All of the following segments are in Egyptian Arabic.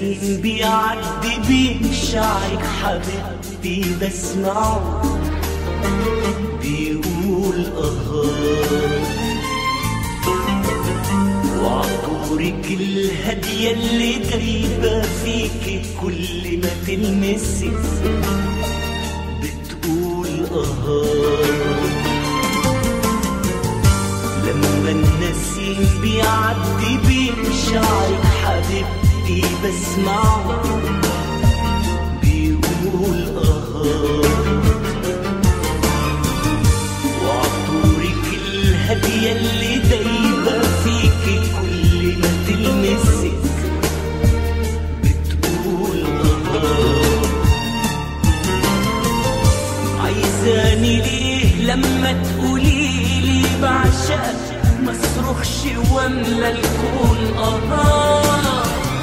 نسيم بيعدي بين شعرك حبيبتي بسمعه بيقول اه وعطورك الهادية اللي دايبة فيكي كل ما تلمسي بتقول اه لما النسيم بيعدي بين شعرك حبيبتي بسمعه بيقول اه وعطورك الهادية اللي دايبة فيكي كل ما تلمسك بتقول اه عايزاني ليه لما تقولي لي بعشقك ما اصرخش واملى الكون اه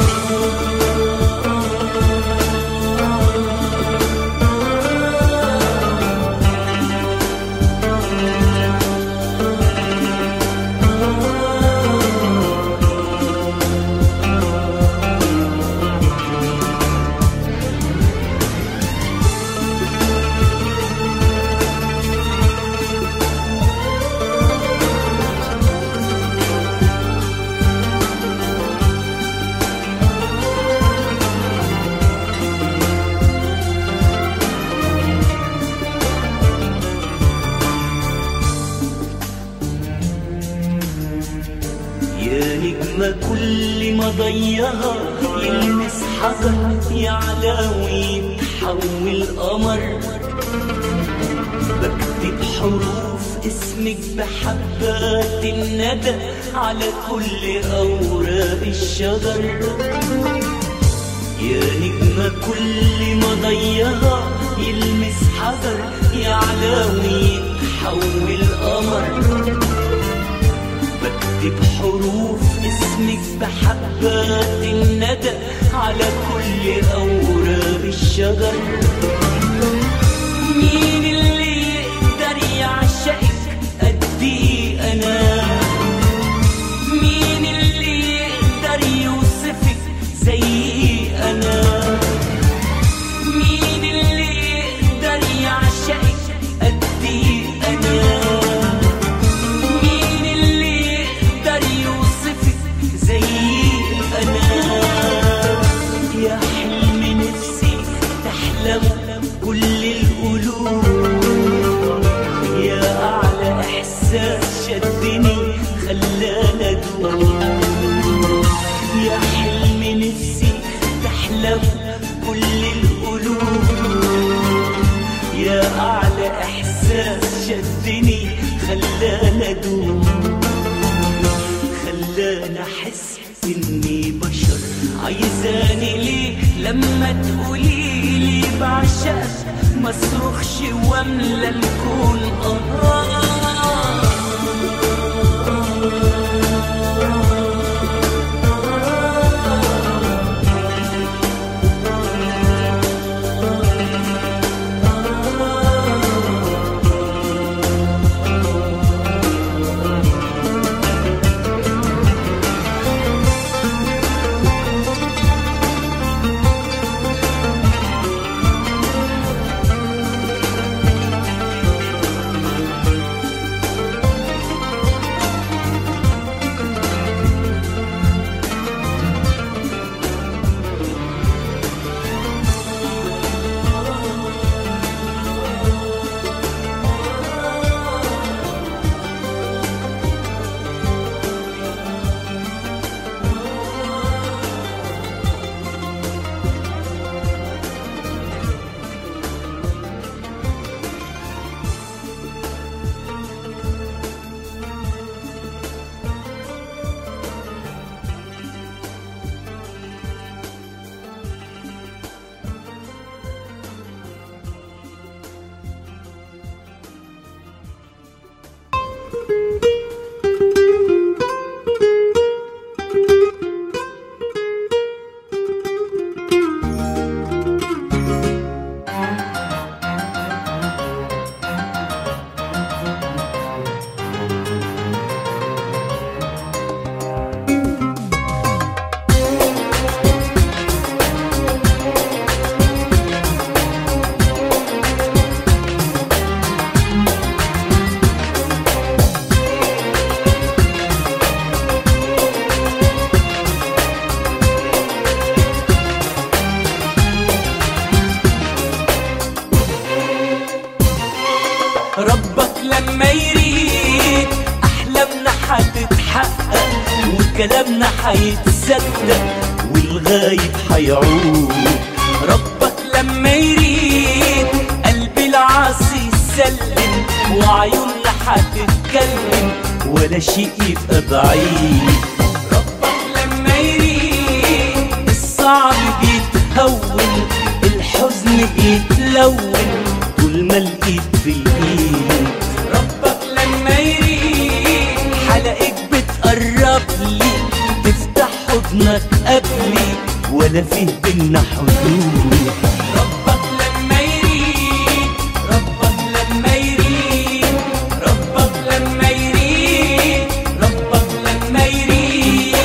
يا نجمة كل ما ضيها يلمس حجر يعلى ويتحول قمر بكتب حروف اسمك بحبات الندى على كل أوراق الشجر يا نجمة كل ما ضيها يلمس حجر يعلى ويتحول قمر بكتب حروف اسمك بحبات الندى على كل أوراق الشجر مين اللي يقدر يعشقك قدي أنا مين اللي يقدر يوصفك زي أنا مين اللي يقدر يعشقك قدي أنا مين اللي يقدر يوصفك زي انا يا حلم نفسي تحلم كل القلوب يا اعلى احساس شدني خلاني ادوم يا حلم نفسي تحلم كل القلوب يا اعلى احساس شدني خلاني ادوم خلاني احس اني بشر عايزاني ليه لما تقولي لي بعشقك ما اصرخش واملى الكون اه ربك لما يريد احلامنا هتتحقق وكلامنا هيتصدق والغايب هيعود ربك لما يريد قلبي العاصي يسلم وعيوننا هتتكلم ولا شيء يبقى بعيد ربك لما يريد الصعب بيتهون الحزن بيتلون طول ما الايد في الايد ربك لما يريد حلقك بتقرب لي تفتح حضنك قبلي ولا فيه بينا حدود ربك لما يريد ربك لما يريد ربك لما يريد ربك لما يريد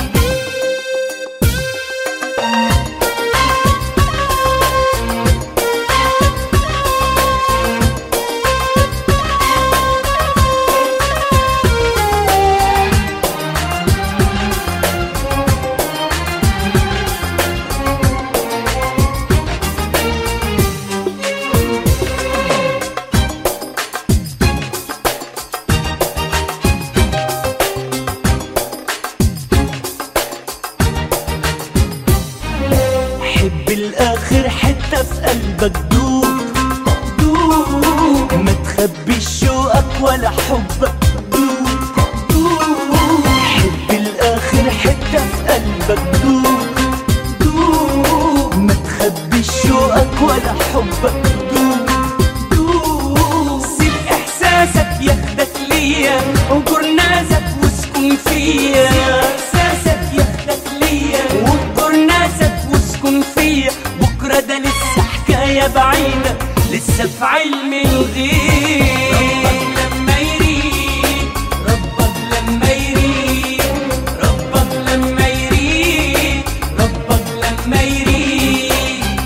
حب الاخر حتة في قلبك دوب دوب ما تخبيش شوقك ولا حبك دوب دوب حب الاخر حتة في قلبك دوب دوب ما تخبيش شوقك ولا حبك دوب دوب سيب احساسك ياخدك ليا وجر ناسك واسكن فيا احساسك ياخدك ليا وجر ناسك واسكن فيا بكره ده لسه حكايه بعيده لسه في علم الغيب ربك لما يريد ربك لما يريد ربك لما يريد ربك لما يريد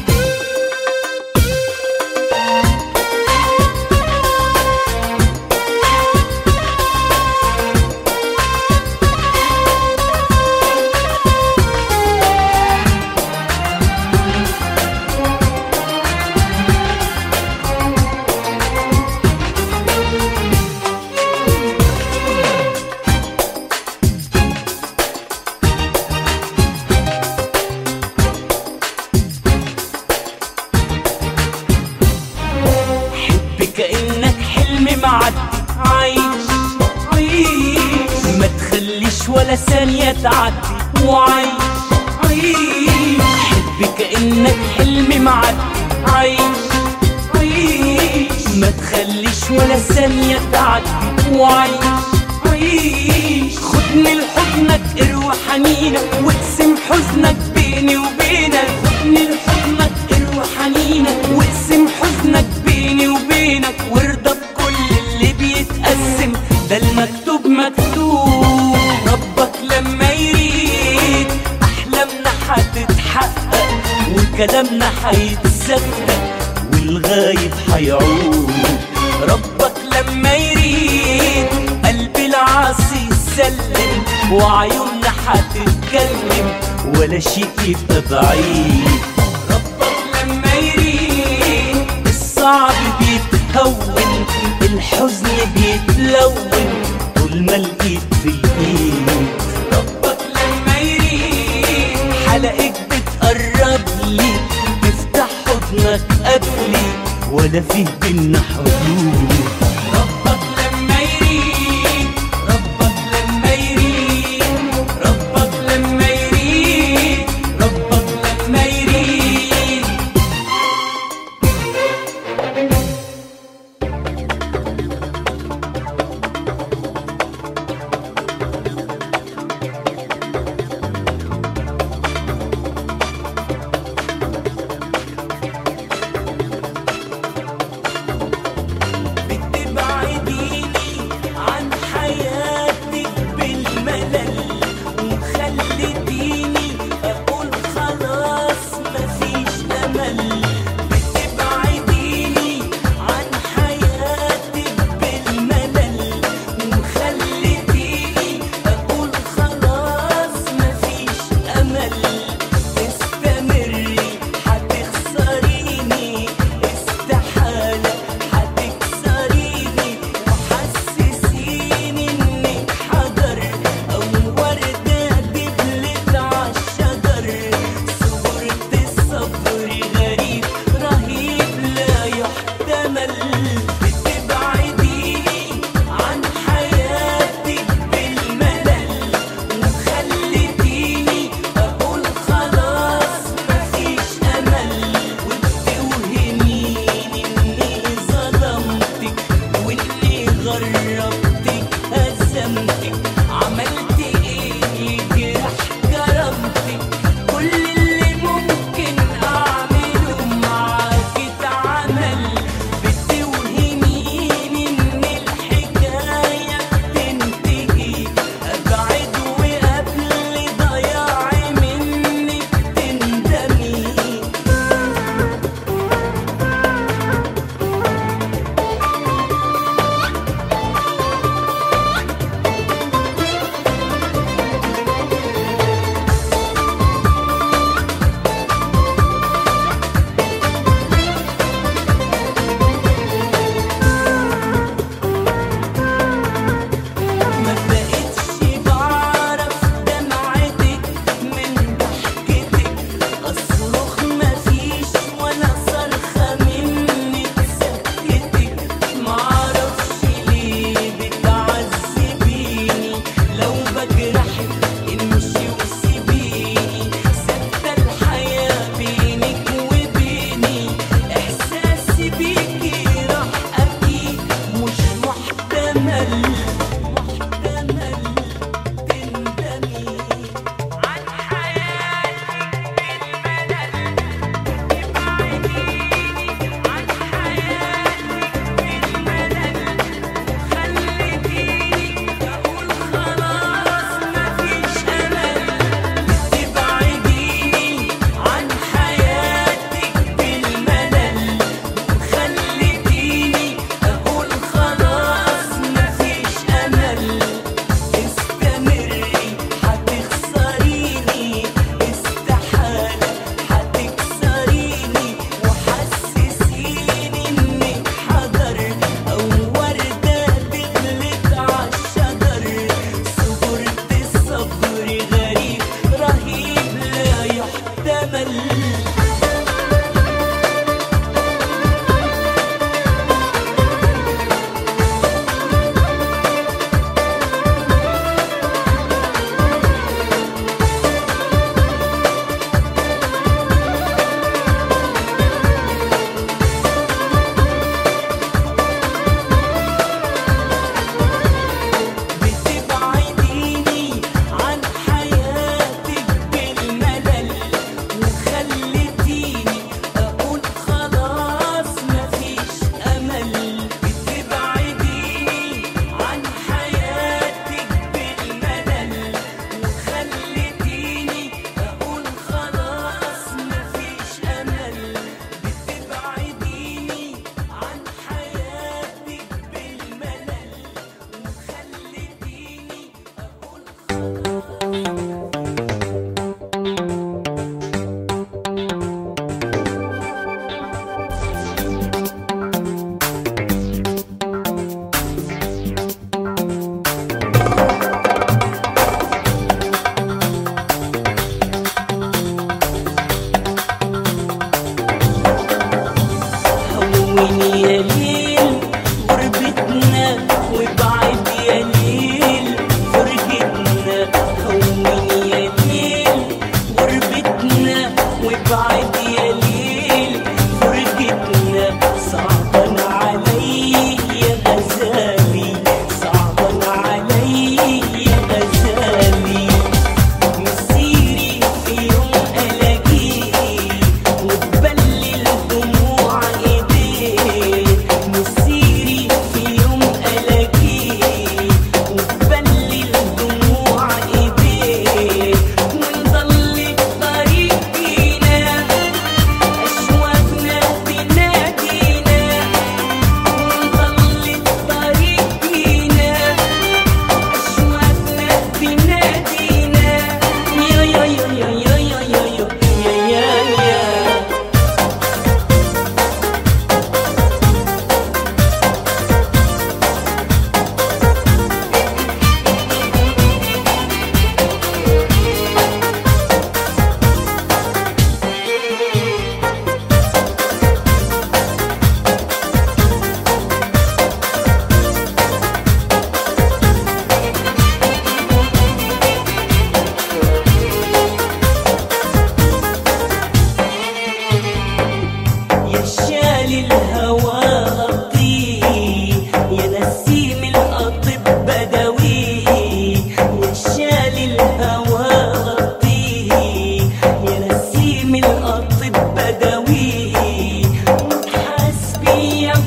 حب كأنك حلم معدي عايش عيش ما تخليش ولا ثانية تعدي وعيش عيش حب كأنك حلم معدي عايش عيش ما تخليش ولا ثانية تعدي وعيش عيش خدني لحضنك اروى حنينك واقسم حزنك بيني وبينك خدني لحضنك اروى حنينك واقسم حزنك بيني وبينك وارضى بكل اللي بيتقسم ده المكتوب مكتوب ربك لما يريد احلامنا هتتحقق وكلامنا هيتصدق والغايب هيعود ربك لما يريد قلبي العاصي يسلم وعيوننا هتتكلم ولا شيء يبقى بعيد ربك لما يريد الصعب بيتهون الحزن بيتلون طول ما الايد في الايد ربك لما يريد حلقك بتقرب لي تفتح حضنك قبلي ولا فيه بينا حدود ربك لما يريد ربك لما يريد ربك لما يريد ربك لما يريد بدي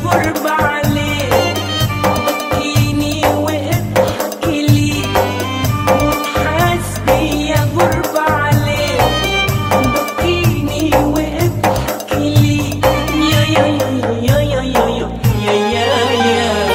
غربة عليك بكيني واضحكي لي وتحاسبي يا غربة عليك بكيني واضحكي لي يا يا يا يا يا يا يا يا يا يا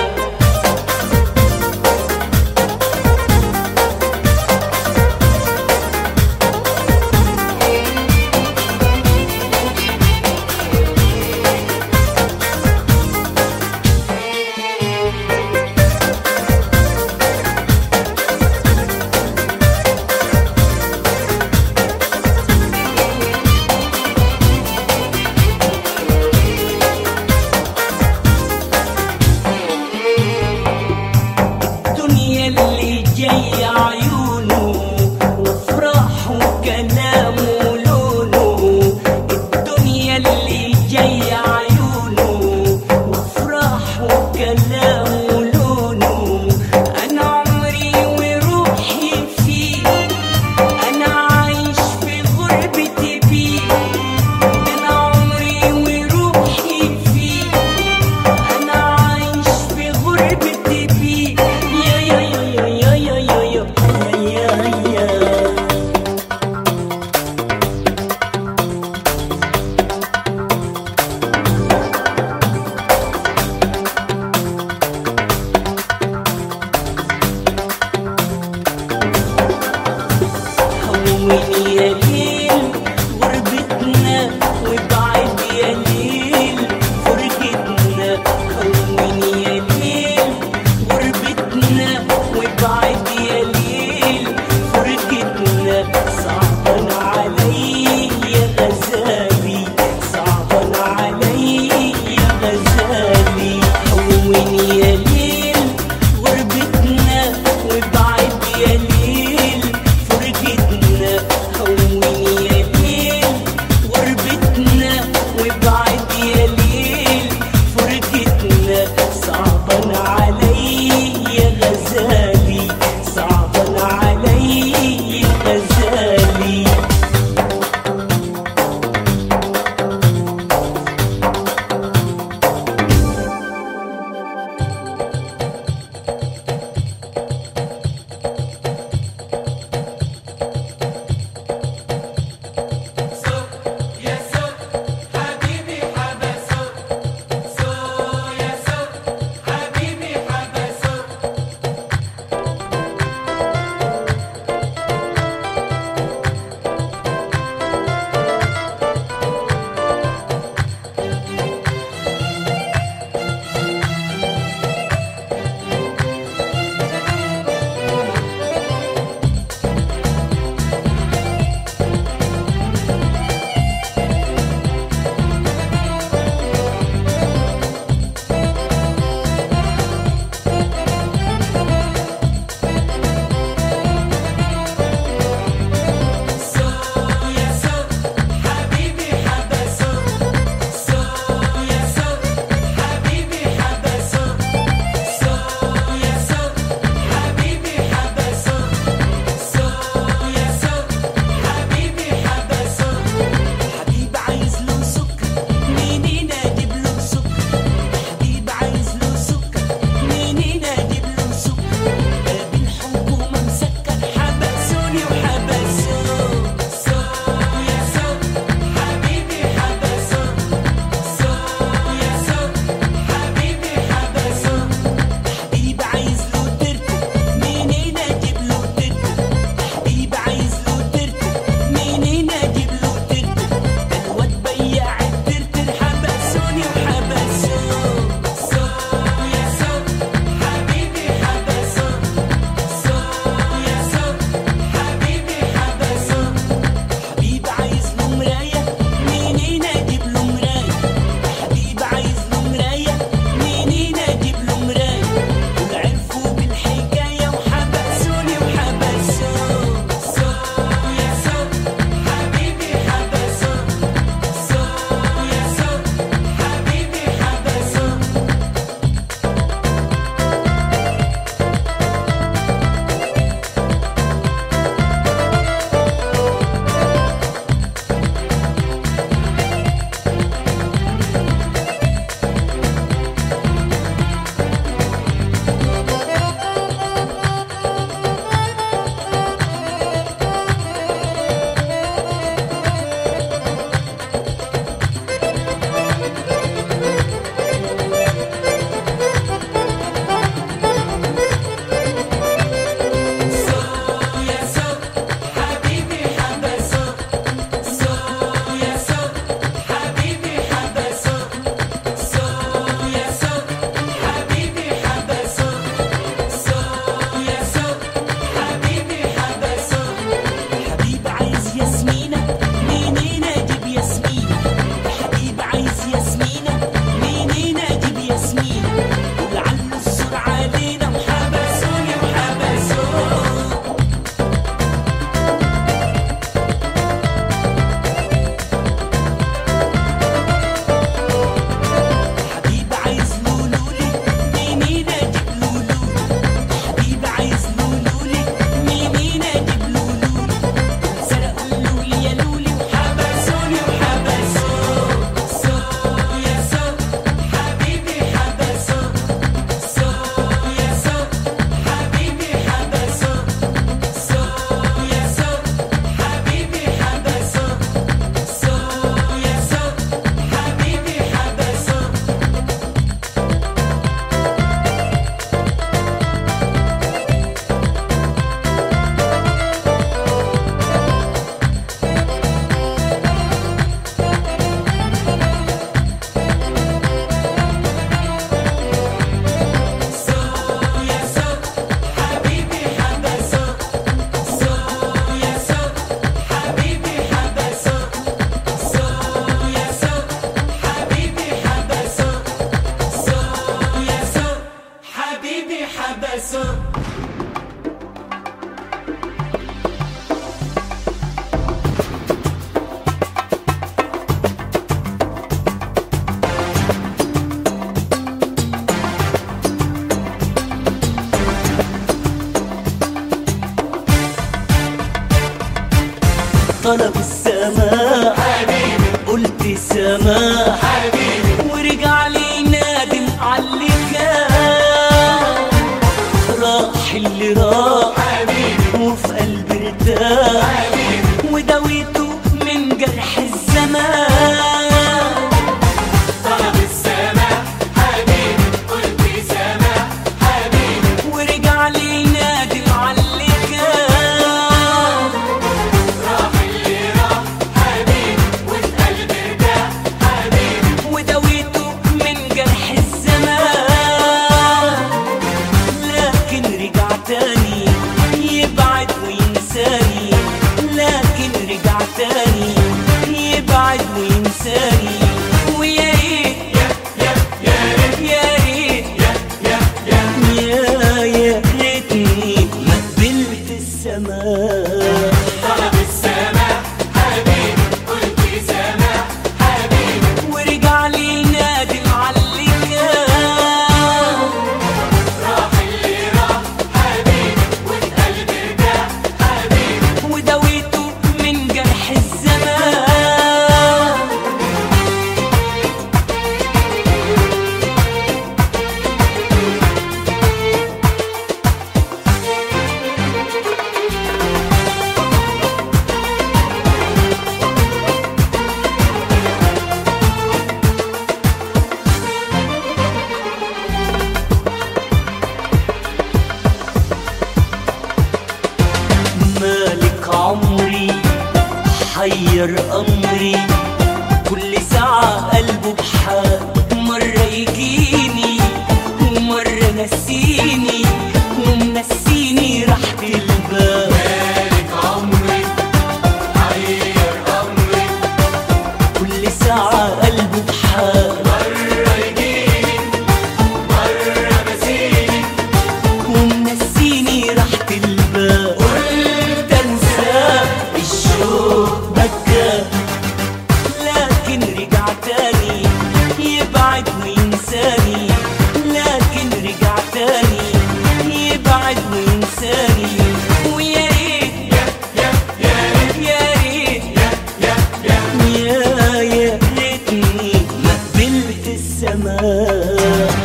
حير أمري كل ساعة قلبه بحال مرة يجيني ومرة نسيني ومنسيني راحة البال مالك عمري حير أمري كل ساعة قلبه بحال مرة يجيني مرة نسيني ومنسيني راحة البال قلت انساه الشوق بكى لكن رجع تاني يبعد وينساني لكن رجع تاني يبعد وينساني ويا ريت يا يا يا ريت يا يا يا يا ريتني ما قبلت السماء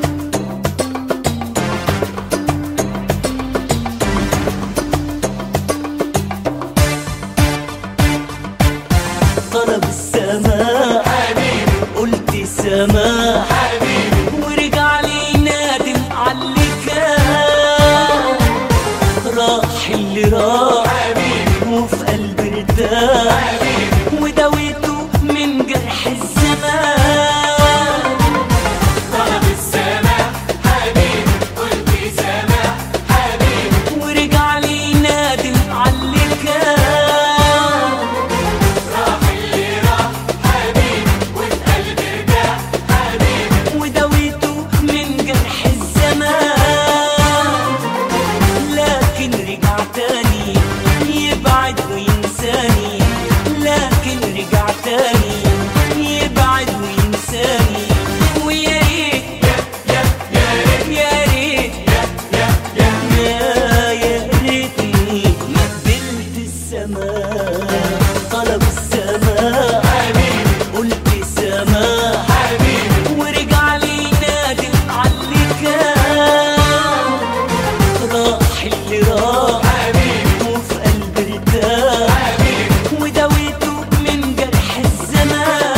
طلب السماء حبيبي قلت سماء حبيبي ورجع لي نادم عاللي كان راح اللي راح حبيبي وفي قلبي ارتاح حبيبي وداويته من جرح الزمان طلب السماح حبيبي قلت سماح حبيبي ورجع لي نادم عاللي كان راح اللي راح حبيبي وفي قلبي ارتاح حبيبي وداويته من جرح الزمان لكن رجع تاني يبعد وينساني لكن رجع تاني يبعد وينساني ويا ريت يا يا يا ريت يا يا يا يا ريتني ما قبلت السماء طلب السماء حبيبي قلت سماء حبيبي ورجع لي نادم عاللي كان راح اللي راح حبيبي وفي قلبي ارتاح حبيبي وداويته من جرح الزمان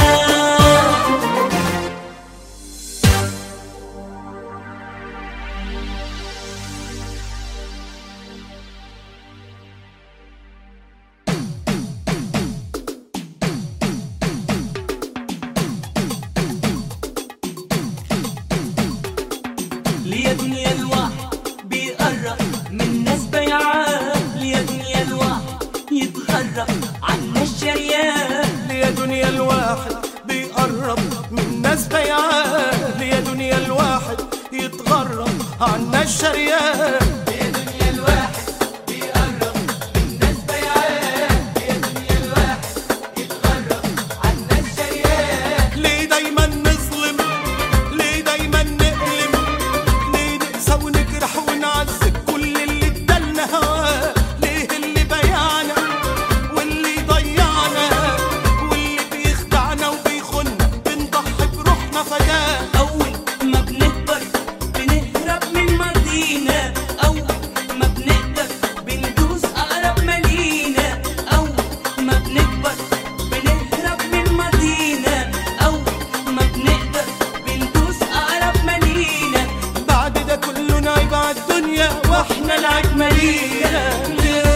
ليا دنيا الواحد بيقرب من ناس بيعان ليا دنيا الواحد يتغرب عنا الشريان ليا دنيا الواحد بيقرب من ناس بيعان ليا دنيا الواحد يتغرب عنا الشريان ليه دايما نظلم ليه دايما نألم ليه نقسى ونجرح ونعذب كل اللي ادالنا هواه ليه اللي بيعنا واللي ضيعنا واللي بيخدعنا وبيخنا بنضحي بروحنا فداه أول ما بنكبر بنهرب من ماضينا أول ما بنقدر بندوس أقرب مالينا أول ما بنكبر بنهرب من ماضينا أول ما بنقدر بندوس أقرب مالينا بعد ده كله نعيب على الدنيا واحنا العيب مالينا ليه؟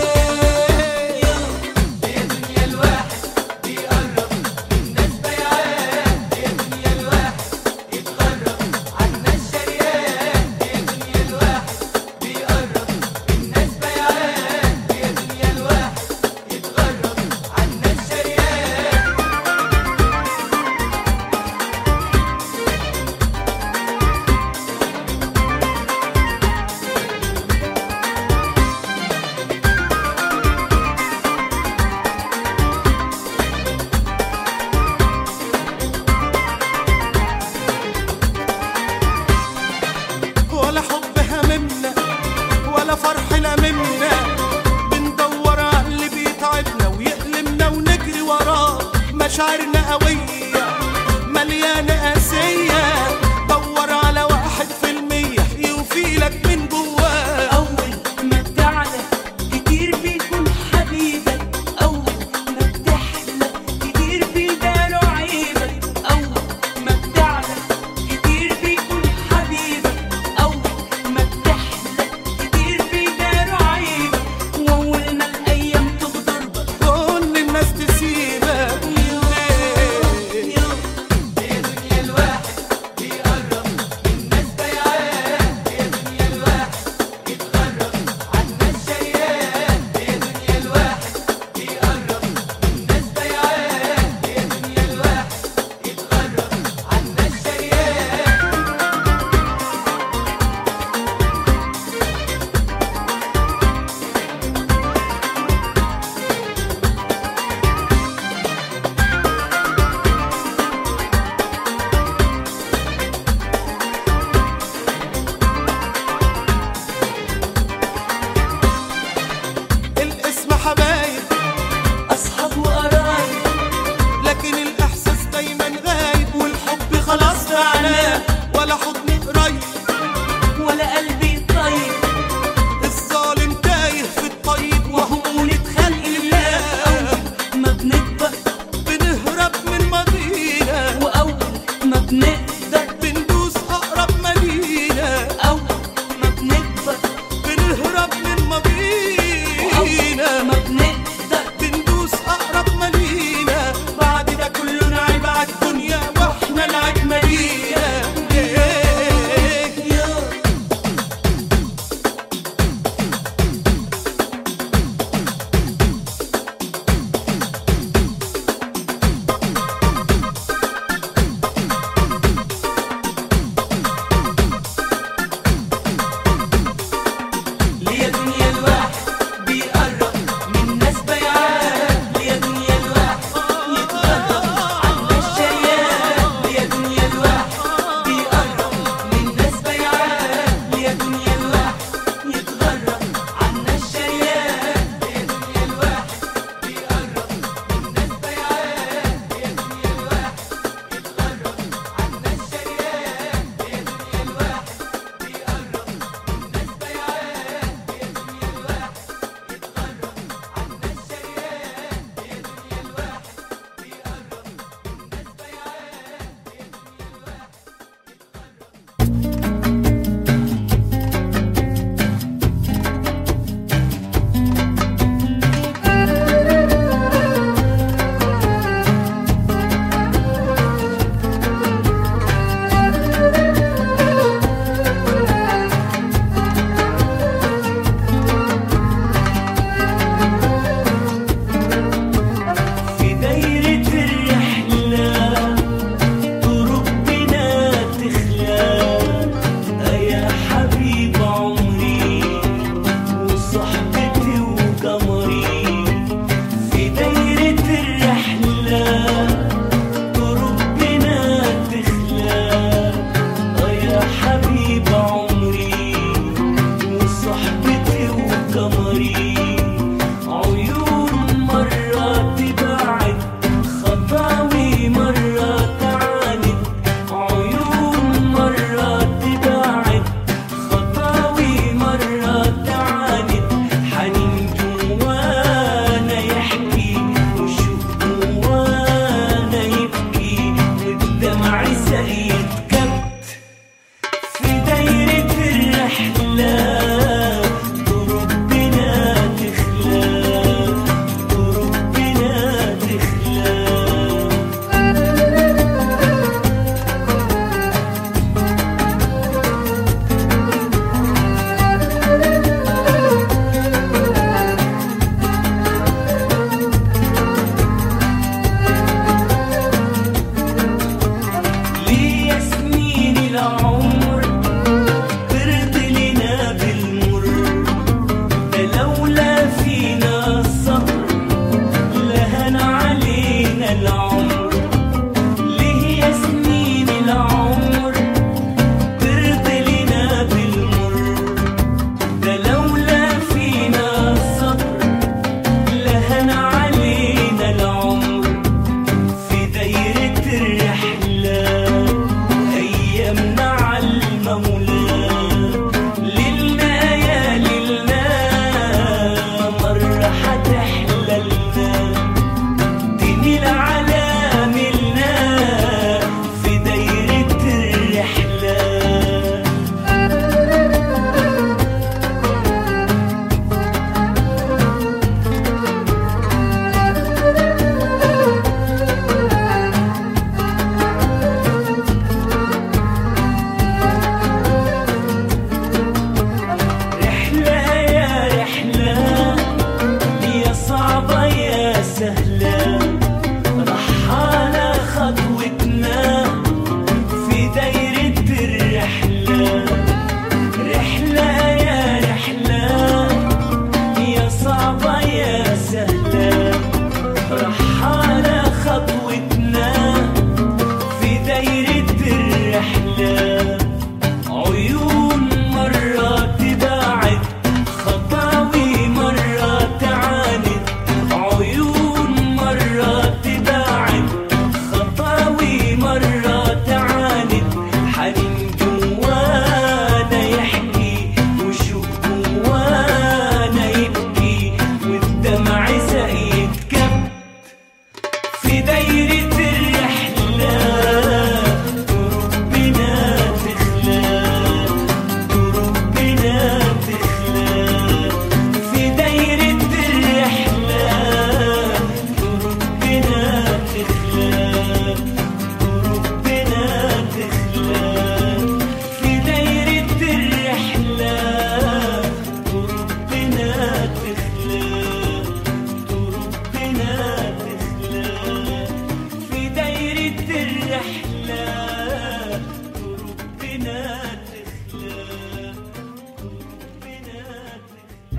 كلنا نخلق كلنا نخلق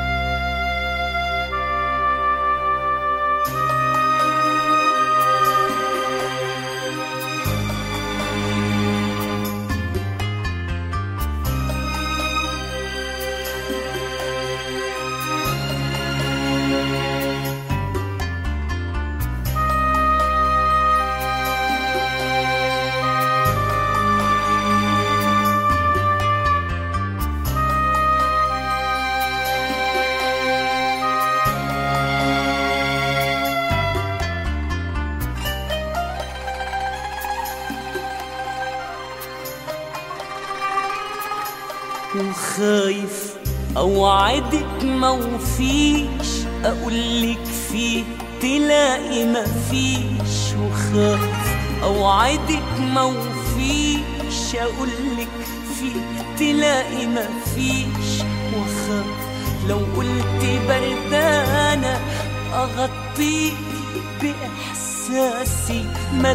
وخايف اوعدك ما وفيش اقولك فيه تلاقي ما فيش وخايف اوعدك ما وفيش اقولك فيه تلاقي ما فيش وخايف لو قلت بردانة اغطيك باحساسي ما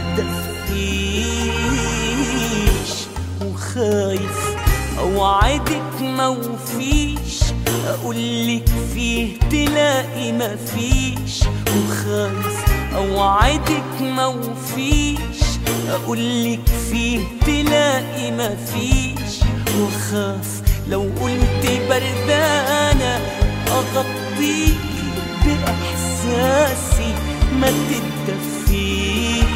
تتدفيش وخايف اوعدك ما وفيش اقولك فيه تلاقي ما فيش وخايف اوعدك ما وفيش اقولك فيه تلاقي ما فيش وخاف لو قلت بردانة اغطيك باحساسي ما تتدفيش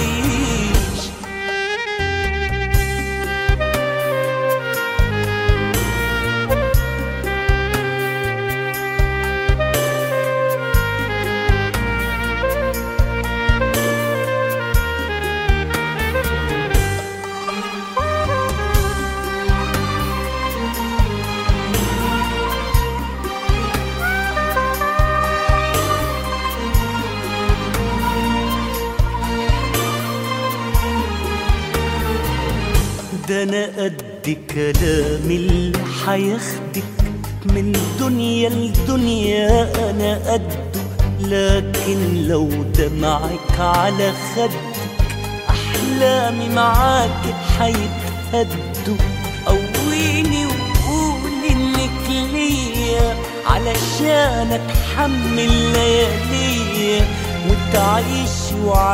ده انا قد كلام اللي حياخدك من دنيا لدنيا انا قده لكن لو دمعك على خدك احلامي معاك حيتهدوا قويني وقول انك ليا علشان اتحمل لياليا وتعيش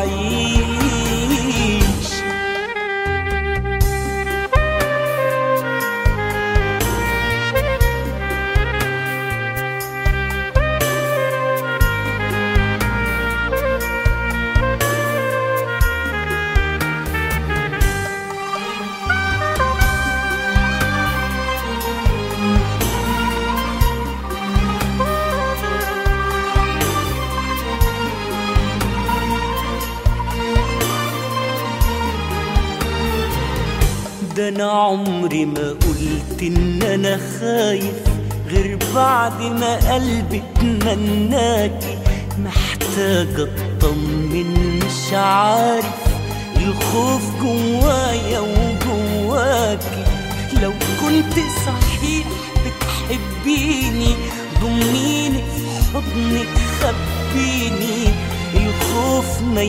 وعيش ده انا عمري ما قلت ان انا خايف غير بعد ما قلبي اتمناكي محتاجة اطمن مش عارف الخوف جوايا وجواكي لو كنت صحيح بتحبيني ضميني في حضنك خبيني الخوف ما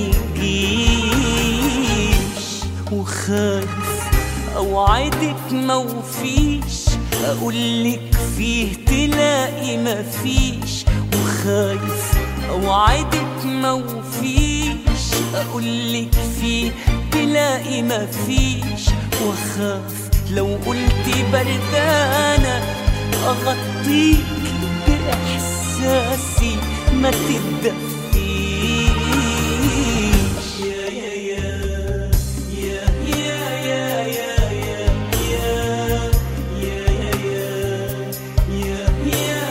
يجيش وخايف اوعدك ما وفيش اقولك فيه تلاقي ما فيش وخايف اوعدك ما وفيش اقولك فيه تلاقي ما فيش وخاف لو قلت بردانة اغطيك باحساسي ما تدفيش يا يا يا يا يا يا يا يا يا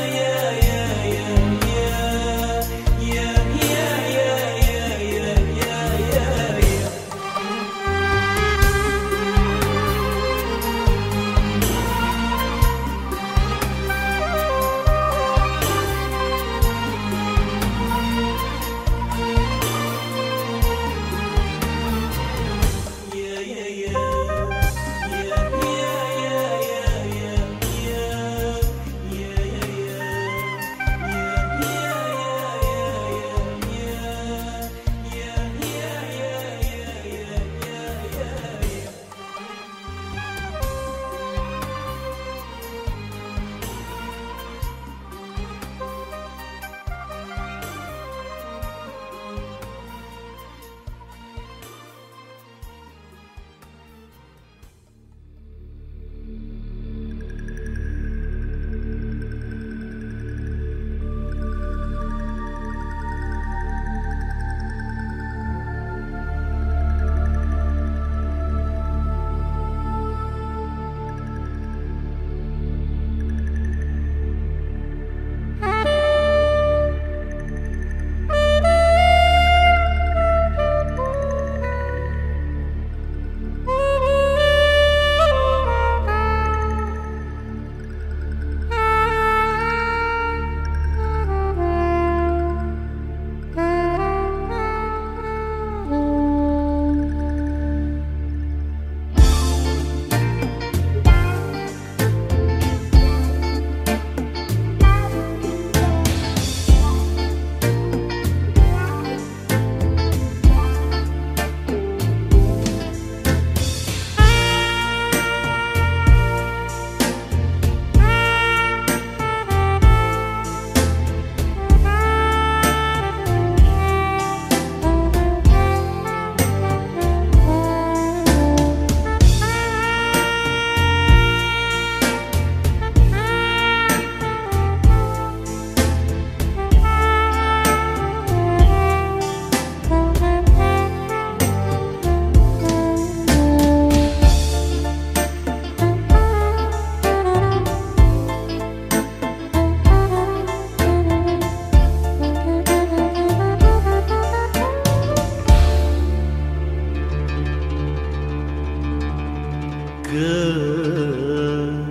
كان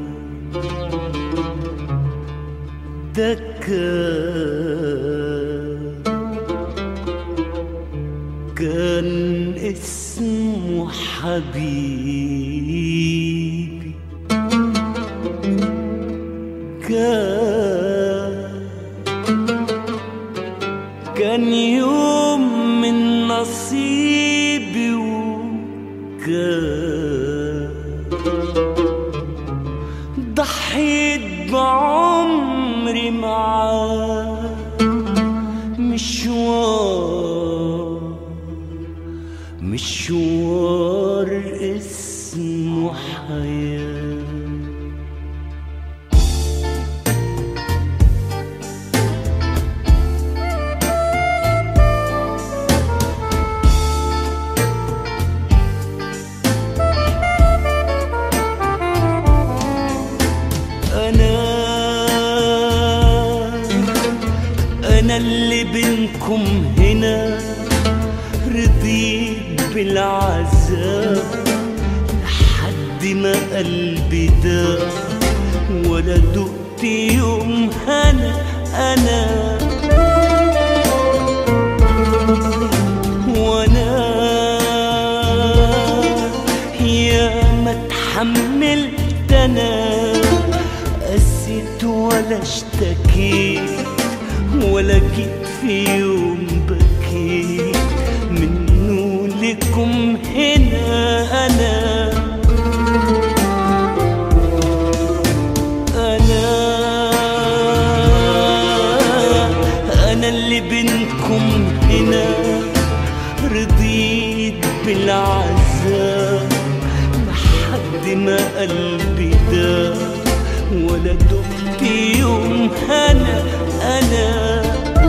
ده كان كان اسمه حبيبي كان كان يوم من نصيبي وكان ضحيت بعمري معاه مشوار مشوار اسمه حياه أنا أنا اللي بينكم هنا رضيت بالعذاب لحد ما قلبي ده ولا دقت يوم هنا أنا وانا يا ما اتحملت انا قسيت ولا اشتكيت ولا جيت في يوم بكيت منه لكم هنا انا انا انا اللي بينكم هنا رضيت بالعذاب لحد ما قلبي ده ولا دقت يوم هنا انا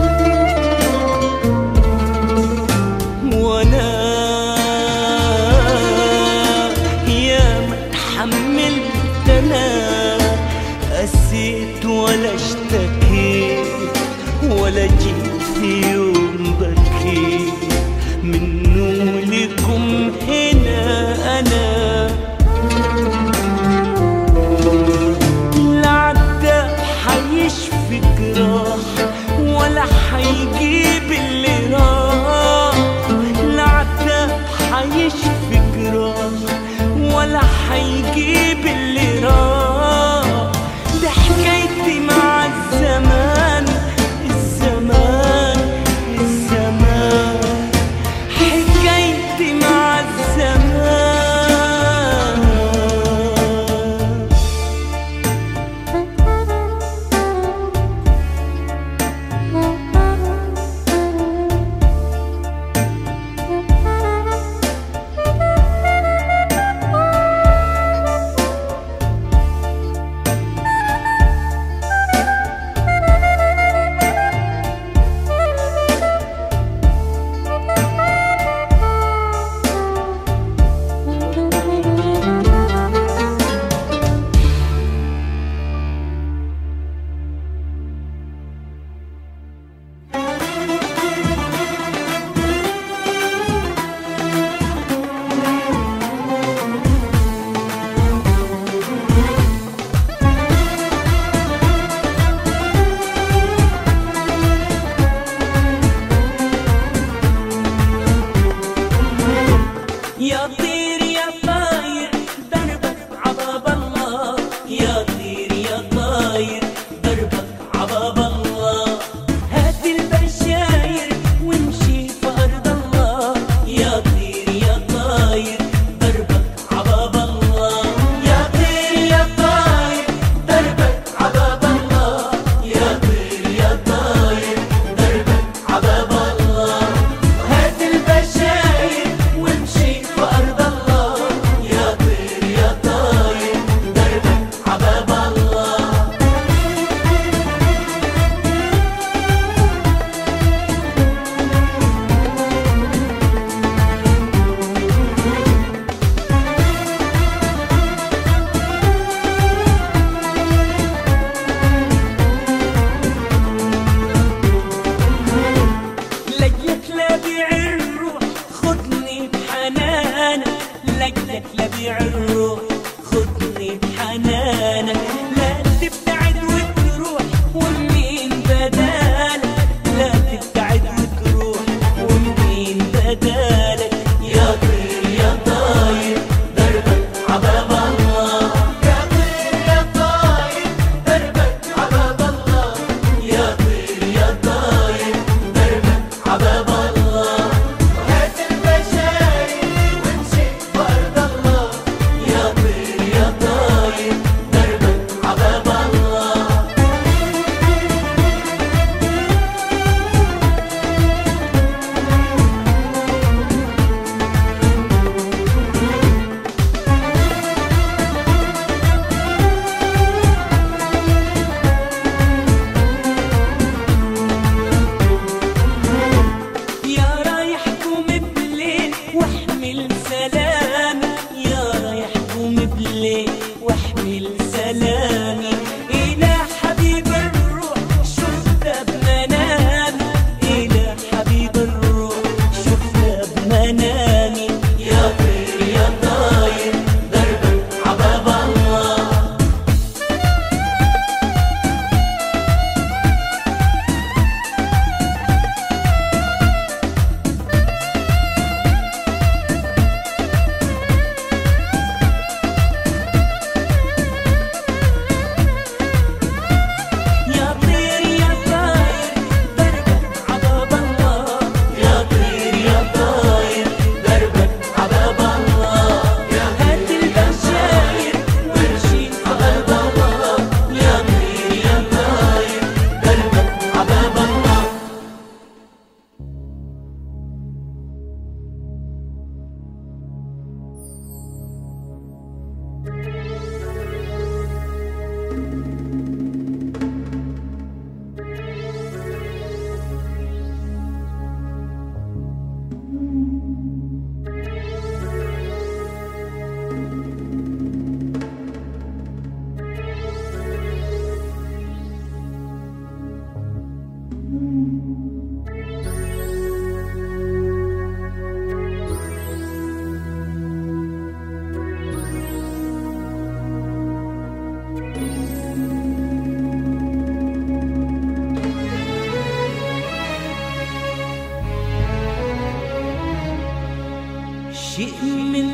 وانا يا ما اتحملت انا قسيت ولا اشتكيت ولا جيت في يوم بكيت منه لكم هنا انا لا عدى حيشفي جراح ولا حيجيب اللي راح لا عدى حيشفي جراح ولا حيجيب اللي راح ده حكايتي مع الزمان الزمان الزمان حكايتي مع الزمان الليل واحمل سلامي إلى حبيب الروح شفت بمنامي إلى حبيب الروح شفت بمنامي يا طير يا طاير دربك عباب الله يا طير يا طاير دربك عباب الله يا طير يا طاير دربك عباب الله يا هات البشاير وامشي في قلب الله يا طير يا طاير دربك عباب الله شيء من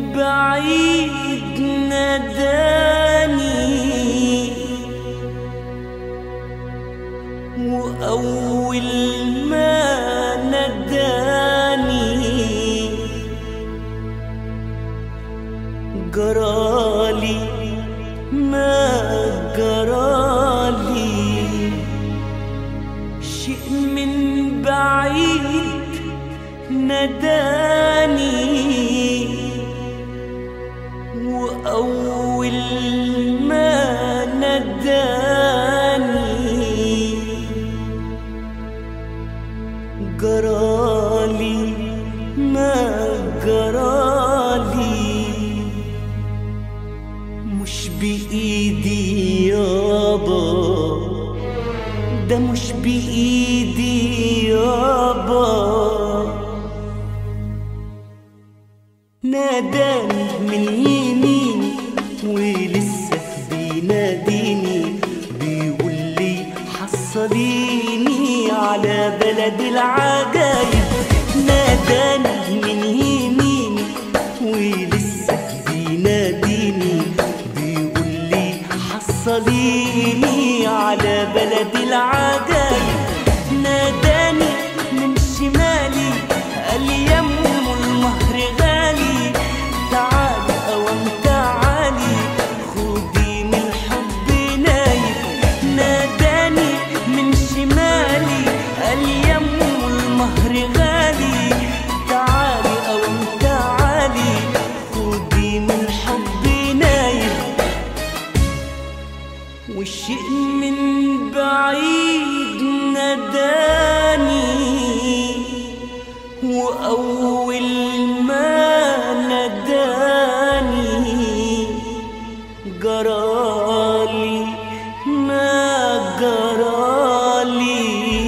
بعيد ناداني وأول ما ناداني جرالي ما جرالي شيء من بعيد ناداني وأول ما ناداني جرالي ما جرالي مش بإيدي يابا ده مش بإيدي يابا ناداني من يميني ولسه بيناديني بيقول لي حصليني على بلد العجايب ناداني من يميني ولسه بيناديني بيقول لي حصليني على بلد العجايب ناداني من شمالي قال يم المهر غالي تعالي اوام تعالي خدي من الحب نايم ناداني من شمالي قال يم المهر غالي تعالي اوام تعالي خدي من الحب نايم والشيء من بعيد ناداني وأول ما ناداني جرالي ما جرالي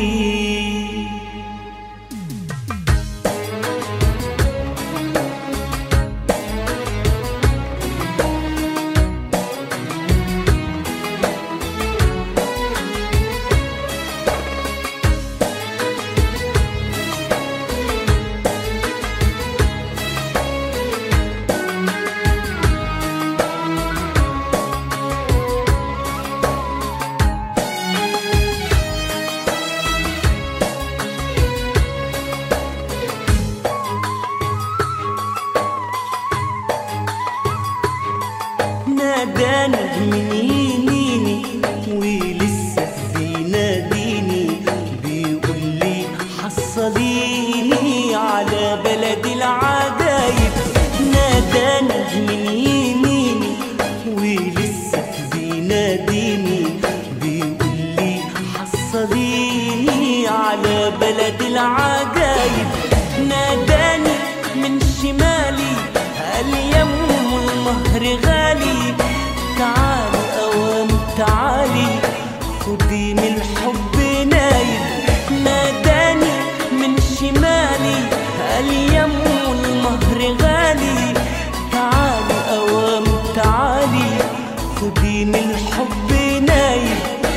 ناداني من يميني ولسه بيناديني بيقول لي حصليني على بلد العجايب ناداني من يميني ولسه بيناديني بيقول لي حصليني على بلد العجايب ناداني من شمالي قال يم المهر غالي تعالي تعالي اوام تعالي خدي من الحب نايم ناداني من شمالي قال يمو المهر غالي تعالي اوام تعالي خدي من الحب نايم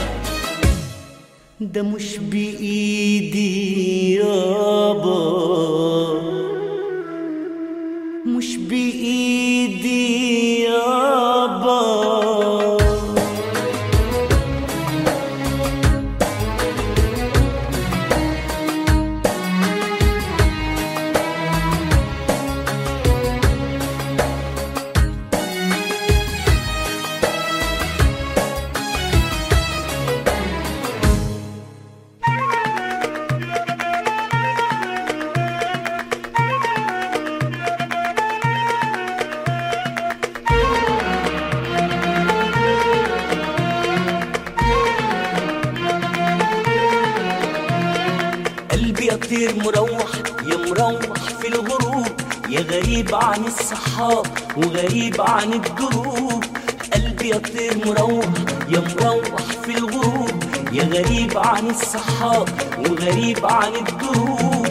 ده مش بإيدي يابا مش بإيدي يابا قلبي يطير مروح يا مروح في الغروب يا غريب عن الصحاب وغريب عن الدروب قلبي يطير مروح يا مروح في الغروب يا غريب عن الصحاب وغريب عن الدروب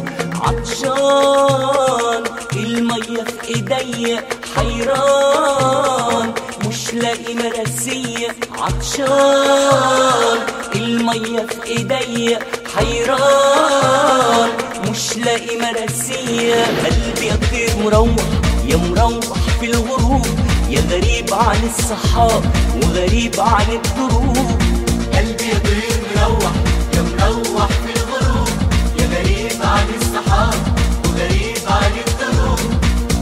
عطشان المية في ايديا حيران مش لاقي مراسية عطشان المية في ايديا حيران مش لاقي مراسية قلبي يطير مروح يا مروح في الغروب يا غريب عن الصحاب وغريب عن الدروب قلبي يطير مروح يا مروح في الغروب يا غريب عن الصحاب وغريب عن الدروب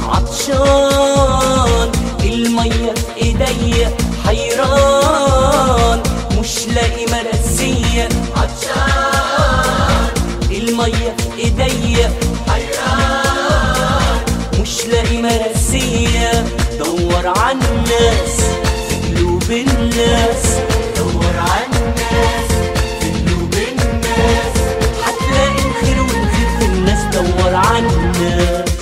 عطشان المية في ايديا حيران مش لاقي مراسية عطشان المية في ايديا حيران مش لاقي مراسية دور على الناس في قلوب الناس دور على الناس في قلوب الناس هتلاقي الخير والخير في الناس دور على الناس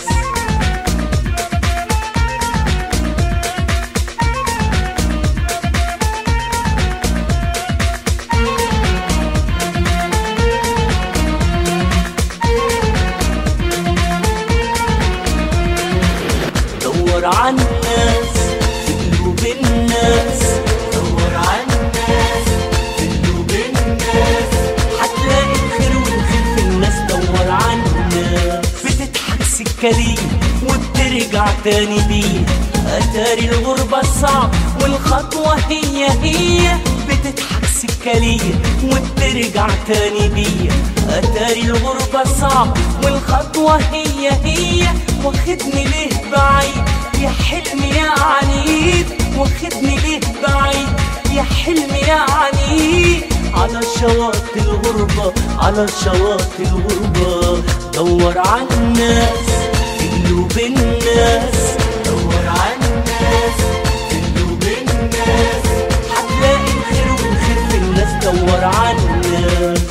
دور على الناس في قلوب الناس دور على الناس في قلوب الناس هتلاقي الخير والخير في الناس دور على الناس بتضحك سكة ليه وبترجع تاني بيه أتاري الغربة صعب والخطوة هي هي بتضحك سكة ليه وبترجع تاني بيه أتاري الغربة صعب والخطوة هي هي واخدني ليه بعيد يا حلمي يا عنيد واخدني ليه بعيد يا حلمي يا عنيد على شواطئ الغربة على شواطئ الغربة دور على الناس في قلوب الناس دور على الناس في قلوب الناس هتلاقي الخير والخير في الناس دور على الناس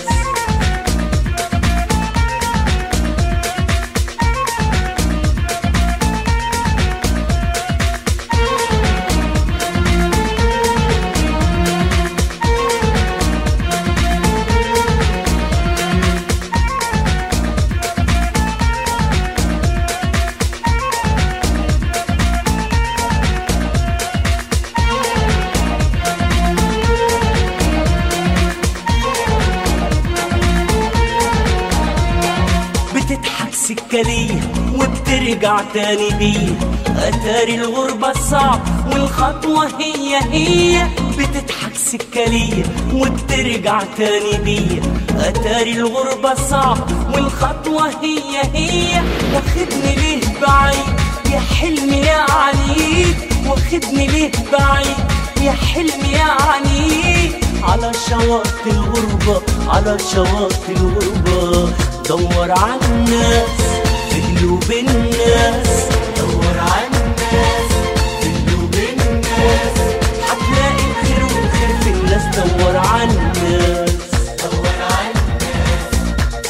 بتضحك سكة ليه وبترجع تاني بيه أتاري الغربة صعب والخطوة هي هي بتضحك سكة ليه وبترجع تاني بيه أتاري الغربة صعب والخطوة هي هي واخدني ليه بعيد يا حلمي يا عنيد واخدني ليه بعيد يا حلمي يا عنيد على شواطئ الغربة على شواطئ الغربة دور على الناس في قلوب الناس دور على الناس في قلوب الناس هتلاقي الخير والخير في الناس دور على الناس دور على الناس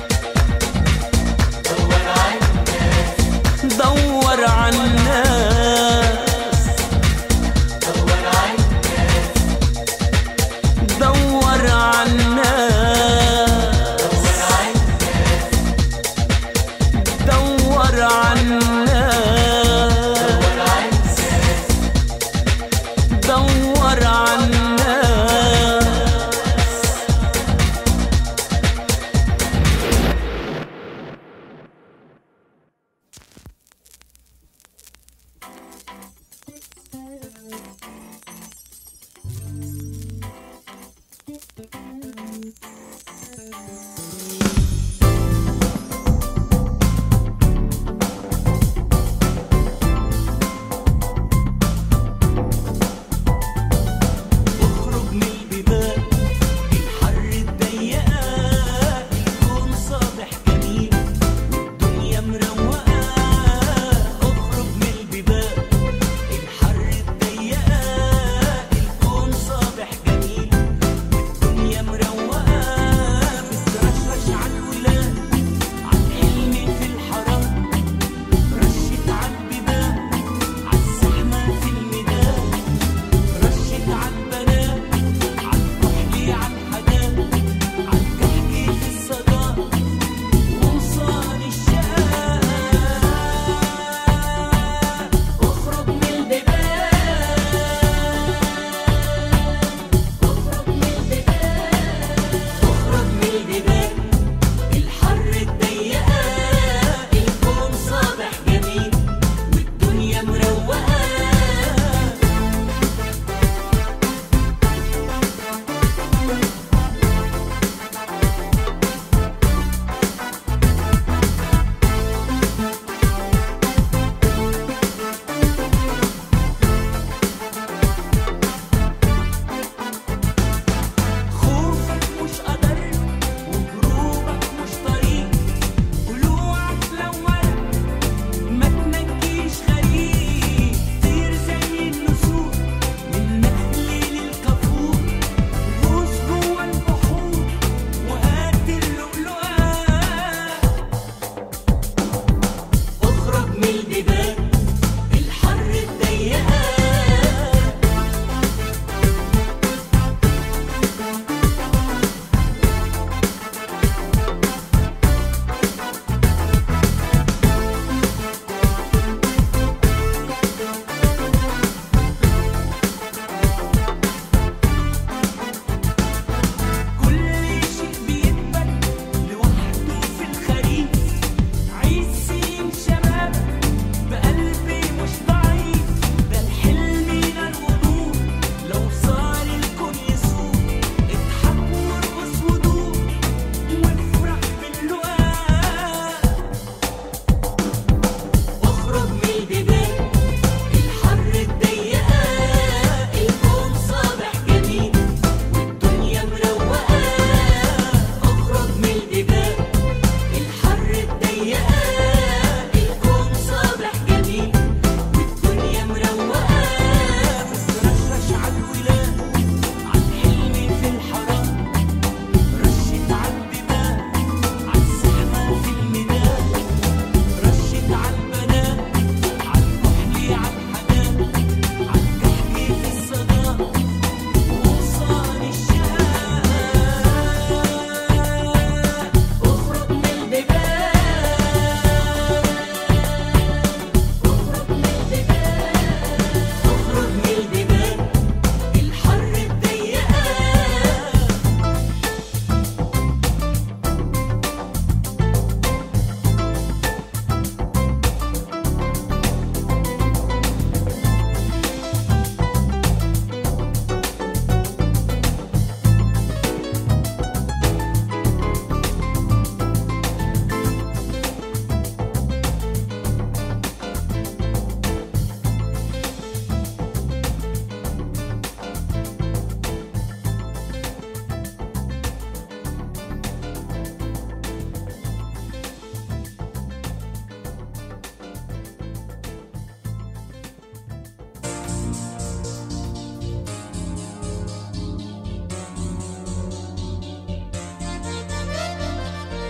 دور على الناس دور على الناس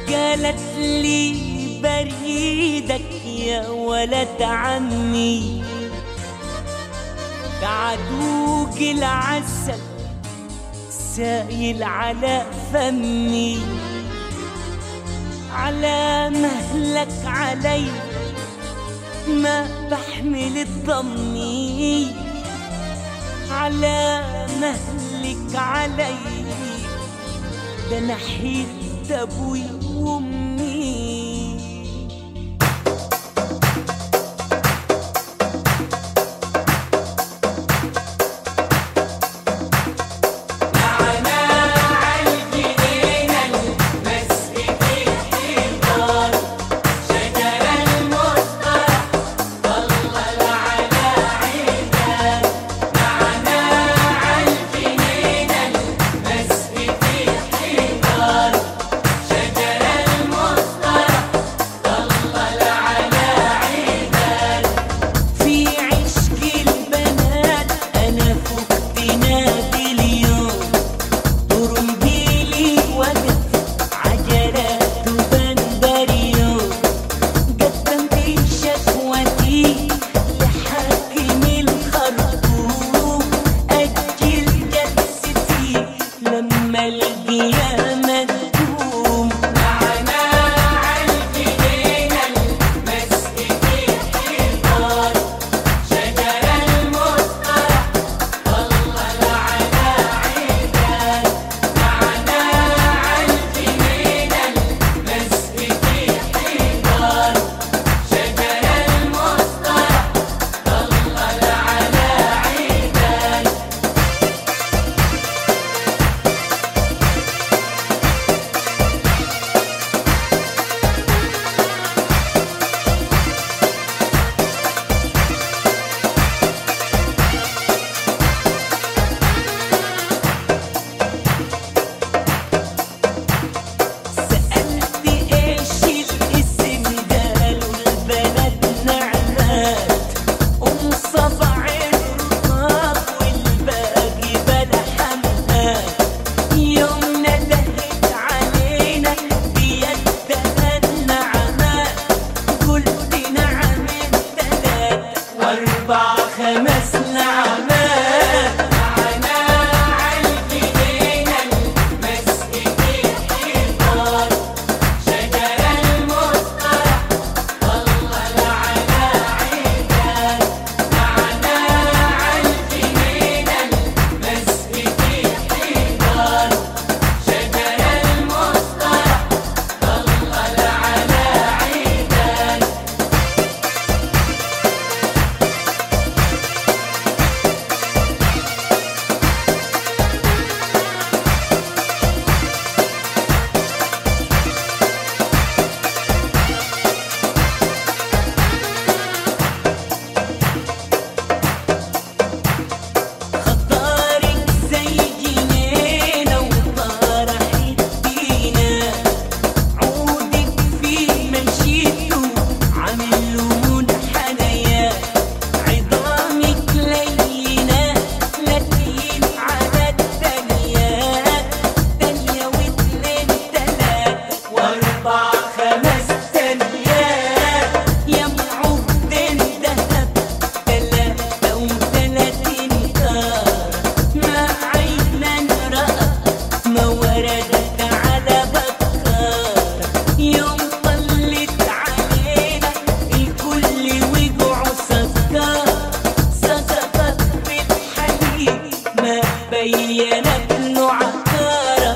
قالت لي بريدك يا ولد عمي بعدوك العسل سايل على فمي على مهلك علي ما بحمل الضمي على مهلك علي ده انا حيت ابوي وامي في عشق البنات انا فقت نادي اليوم طرمبيلي وقف عجلات بندريون قدمت شكوتي لحاكم الخرطوم اجل جلستي لما القيامه تقوم سألت ايش الاسم قالوا البلد نعمات ام صبع الرقاب والباقي بلا حمات يوم ندهت علينا بيدها النعمات قلت نعم الثلاث واربع خمس نعمات خطارك زي جنينة وطرحت بينا عودك في مشيته عامل له منحنية عظامك لينة لكن على التانيات تانية واتنين تلات واربع خمس تانيات يا معودين دهب تلاتة وتلاتين دار ما عينا رأت ما وردت على بكار يوم طلت علينا الكل وجعوا سكر صدقت بالحليب ما بينت له عكاره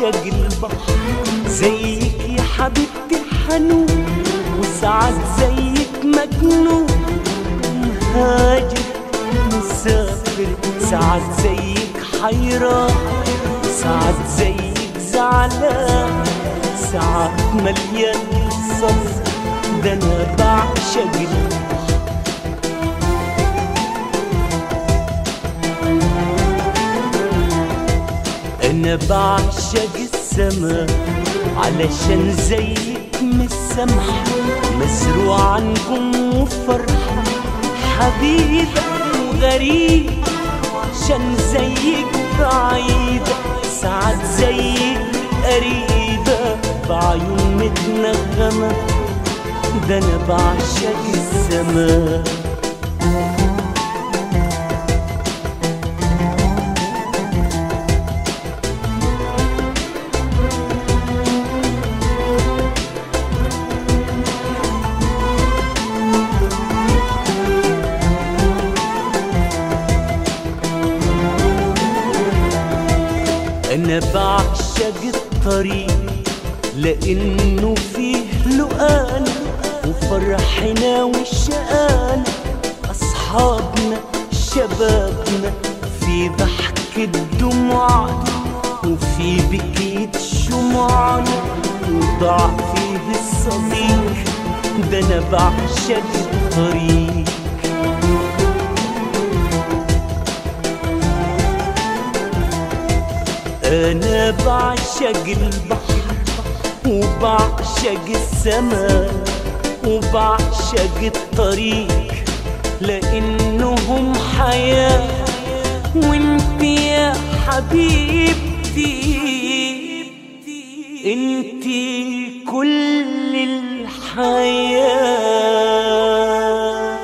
بعشق البحر زيك يا حبيبتي حنون وسعد زيك مجنون مهاجر مسافر سعد زيك حيران سعد زيك زعلان ساعات مليان صفر ده انا بعشق البحر انا بعشق السما علشان زيك مسامحة مزروعة نجوم وفرحة حبيبة وغريب عشان زيك بعيدة ساعات زيك قريبة بعيون متنغمة ده انا بعشق السما انا بعشق الطريق لانه فيه لقانا وفرحنا وشقانا اصحابنا شبابنا في ضحكة دموعنا وفي بكية شموعنا وضاع فيه الصديق ده انا بعشق الطريق انا بعشق البحر وبعشق السماء وبعشق الطريق لانهم حياه وانت يا حبيبتي انت كل الحياه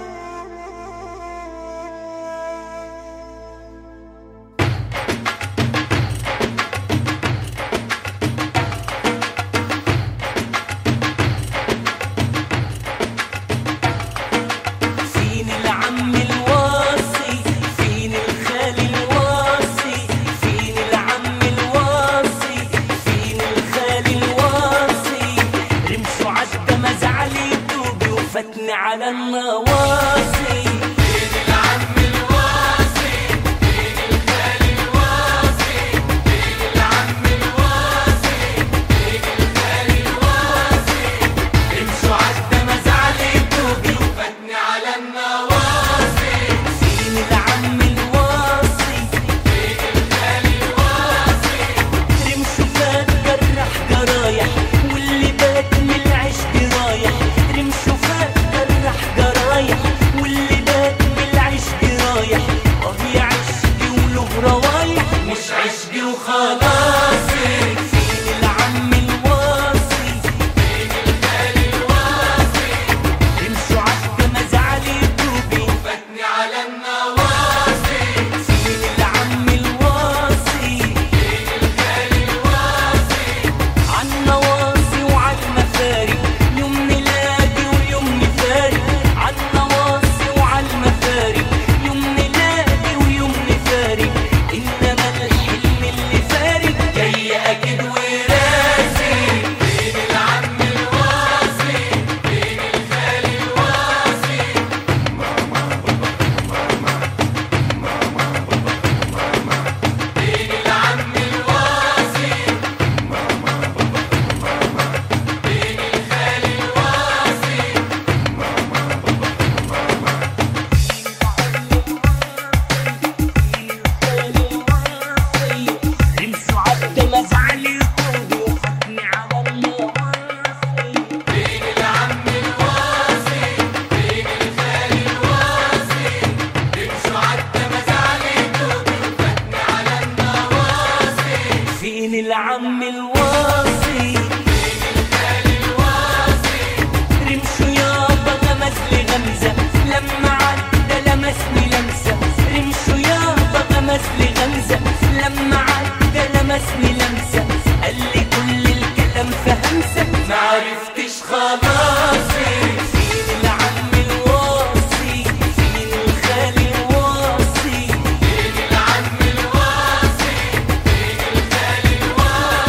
فين العم الواصي فين الخال الواصي فين العم الواصي فين الخال الواصي رمشوا عدى مزعلي دوبي وفتني على النواصي رمشوا عدى مزعلي دوبي وفتني على النواصي فين العم الواصي رمشوا فات جرح جرايح واللي بات من العشق رايح رمشوا فات جرح جرايح واللي بات من العشق رايح اه يا عشقي وله روايح مش عشقي وخلاص فين العم الواصي رمشوا عدى مزعلي دوبي وفتني على النواصي فين العم الواصي عالنواصي وعالمفارق يوم نلاقي ويوم نفارق عالنواصي وعالمفارق يوم نلاقي ويوم نفارق انما الحلم اللي فارق جاي اكيد وراسي بين العم الواصي بين الخال الواصي بين العم الواصي بين الخال الواصي رمسوا عدى مزعلي قلبي وفتني على النواصي بين العم الواصي بين الخال الواصي رمسوا عدى مزعلي قلبي وفتني على النواصي فين العم الواصي رمشوا يابا غمز لي غمزة لما عدى لمسني لمسة رمشوا يابا غمز لي غمزة لما عدى لمسني لمسة قال لي كل الكلام في همسة ما عرفتش خلاص فين العم الواصي فين الخال الواصي فين العم الواصي فين الخال الواصي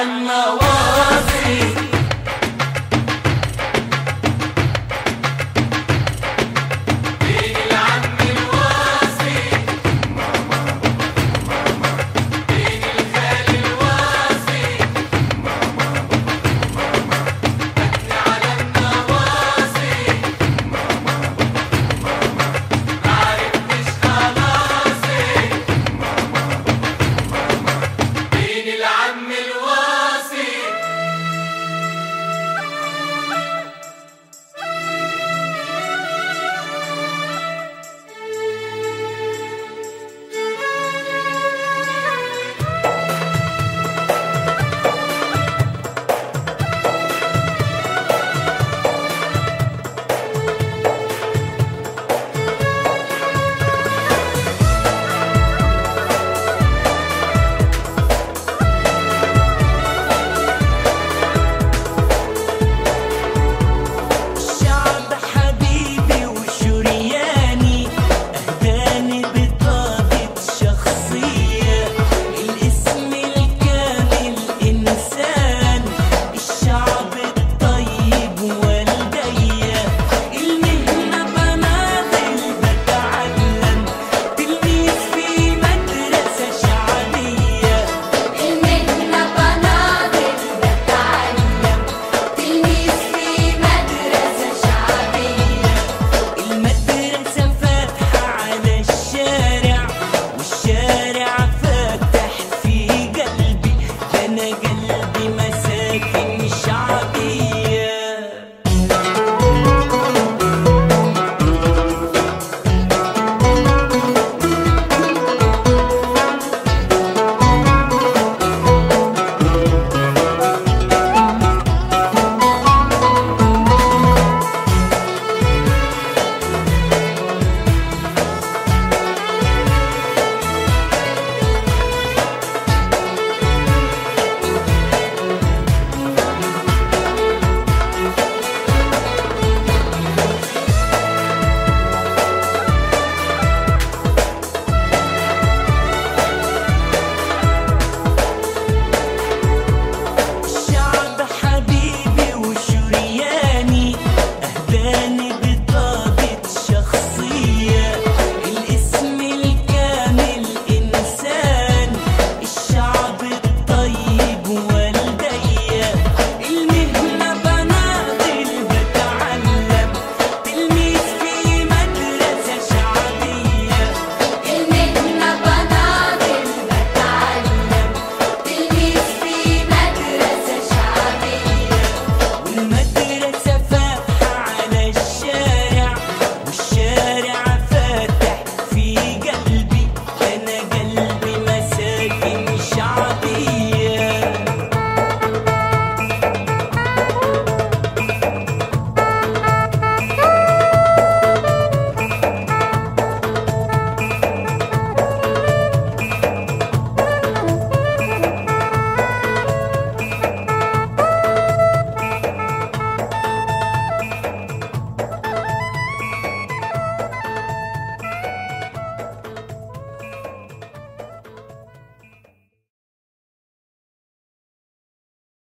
على النواصي